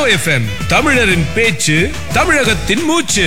FM தமிழரின் பேச்சு தமிழகத்தின் மூச்சு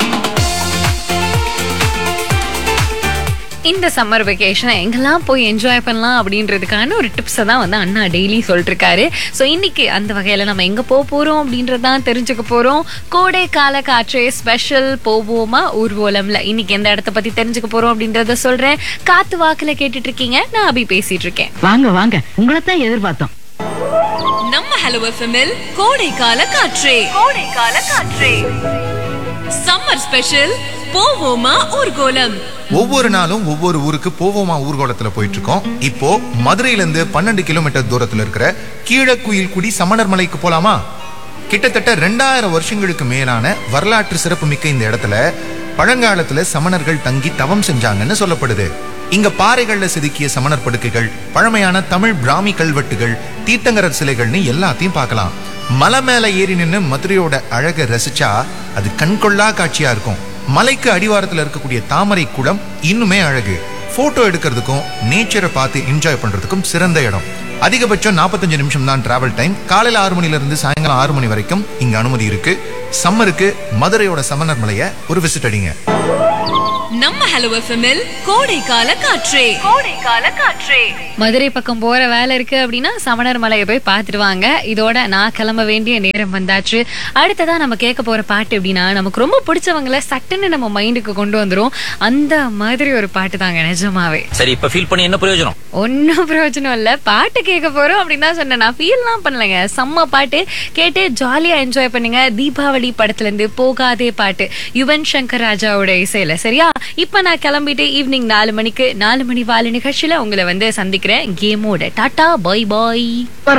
இந்த சம்மர் வெக்கேஷனை எங்கெல்லாம் போய் என்ஜாய் பண்ணலாம் அப்படின்றதுக்கான ஒரு டிப்ஸை தான் வந்து அண்ணா டெய்லி சொல்லிட்டு இருக்காரு ஸோ இன்னைக்கு அந்த வகையில் நம்ம எங்கே போக போகிறோம் அப்படின்றதான் தெரிஞ்சுக்க போகிறோம் கோடை கால காற்றே ஸ்பெஷல் போவோமா ஊர்வலம்ல இன்னைக்கு எந்த இடத்த பற்றி தெரிஞ்சுக்க போகிறோம் அப்படின்றத சொல்கிறேன் காத்து வாக்கில் கேட்டுட்டு இருக்கீங்க நான் அபி பேசிட்டு இருக்கேன் வாங்க வாங்க உங்களை தான் எதிர்பார்த்தோம் நம்ம ஹலோ எஃப்எம்எல் கோடை கால காற்றே கோடை கால காற்றே சம்மர் ஸ்பெஷல் போவோமா ஊர்கோலம் ஒவ்வொரு நாளும் ஒவ்வொரு ஊருக்கு போவோமா ஊர்வலத்துல போயிட்டு இருக்கோம் இப்போ மதுரையில இருந்து பன்னெண்டு கிலோமீட்டர் தூரத்துல இருக்கிற கீழக்குயில்குடி சமணர் மலைக்கு போலாமா கிட்டத்தட்ட ரெண்டாயிரம் வருஷங்களுக்கு மேலான வரலாற்று சிறப்புமிக்க இந்த இடத்துல பழங்காலத்துல சமணர்கள் தங்கி தவம் செஞ்சாங்கன்னு சொல்லப்படுது இங்க பாறைகள்ல செதுக்கிய சமணர் படுக்கைகள் பழமையான தமிழ் பிராமி கல்வெட்டுகள் தீர்த்தங்கரர் சிலைகள்னு எல்லாத்தையும் பார்க்கலாம் மலை மேல ஏறி நின்னு மதுரையோட அழகை ரசிச்சா அது கண்கொள்ளா காட்சியா இருக்கும் மலைக்கு அடிவாரத்துல இருக்கக்கூடிய தாமரை குளம் இன்னுமே அழகு போட்டோ எடுக்கிறதுக்கும் நேச்சரை பார்த்து என்ஜாய் பண்றதுக்கும் சிறந்த இடம் அதிகபட்சம் 45 நிமிஷம் தான் டிராவல் டைம் காலையில ஆறு மணில இருந்து சாயங்காலம் ஆறு மணி வரைக்கும் இங்க அனுமதி இருக்கு சம்மருக்கு மதுரையோட சமணர் மலையை ஒரு விசிட் அடிங்க நம்ம ஹலோ எஃப்எம்எல் கோடை கால காற்றே கோடை கால காற்றே மதுரை பக்கம் போற வேலை இருக்கு அப்படின்னா சமணர் மலையை போய் பார்த்துட்டு வாங்க இதோட நான் கிளம்ப வேண்டிய நேரம் வந்தாச்சு அடுத்ததா நம்ம கேட்க போற பாட்டு அப்படின்னா நமக்கு ரொம்ப பிடிச்சவங்கள சட்டுன்னு நம்ம மைண்டுக்கு கொண்டு வந்துரும் அந்த மாதிரி ஒரு பாட்டு தாங்க நிஜமாவே சரி இப்ப ஃபீல் பண்ணி என்ன பிரயோஜனம் ஒன்னும் பிரயோஜனம் இல்ல பாட்டு கேட்க போறோம் அப்படின்னு தான் சொன்னேன் நான் ஃபீல்லாம் பண்ணலைங்க செம்ம பாட்டு கேட்டு ஜாலியா என்ஜாய் பண்ணுங்க தீபாவளி படத்துல இருந்து போகாதே பாட்டு யுவன் சங்கர் ராஜாவோட இசையில சரியா இப்ப நான் கிளம்பிட்டு ஈவினிங் நாலு மணிக்கு நாலு மணி வாழ நிகழ்ச்சியில உங்களை வந்து சந்திக்கிறேன் கேமோட டாடா பாய் பாய்